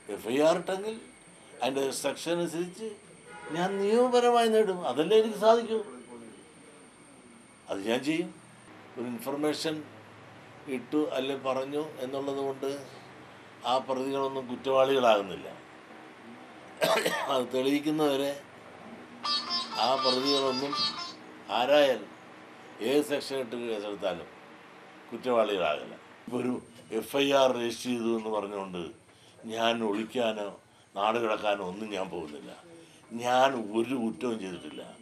F I R ഇട്ടെങ്കിൽ അതിൻ്റെ section അനുസരിച്ച് ഞാൻ നിയമപരമായി നേടും അതല്ലേ എനിക്ക് സാധിക്കൂ അത് ഞാൻ ചെയ്യും ഒരു ഇൻഫർമേഷൻ ഇട്ടു അല്ലെ പറഞ്ഞു എന്നുള്ളത് കൊണ്ട് ആ പ്രതികളൊന്നും കുറ്റവാളികളാകുന്നില്ല അത് തെളിയിക്കുന്നവരെ ആ പ്രതികളൊന്നും ആരായാലും ഏത് സെക്ഷൻ ഇട്ട് കേസെടുത്താലും കുറ്റവാളികളാകില്ല ഇപ്പോൾ ഒരു എഫ് ഐ ആർ രജിസ്റ്റർ ചെയ്തു എന്ന് പറഞ്ഞുകൊണ്ട് ഞാൻ ഒളിക്കാനോ നാട് കിടക്കാനോ ഒന്നും ഞാൻ പോകുന്നില്ല ഞാൻ ഒരു കുറ്റവും ചെയ്തിട്ടില്ല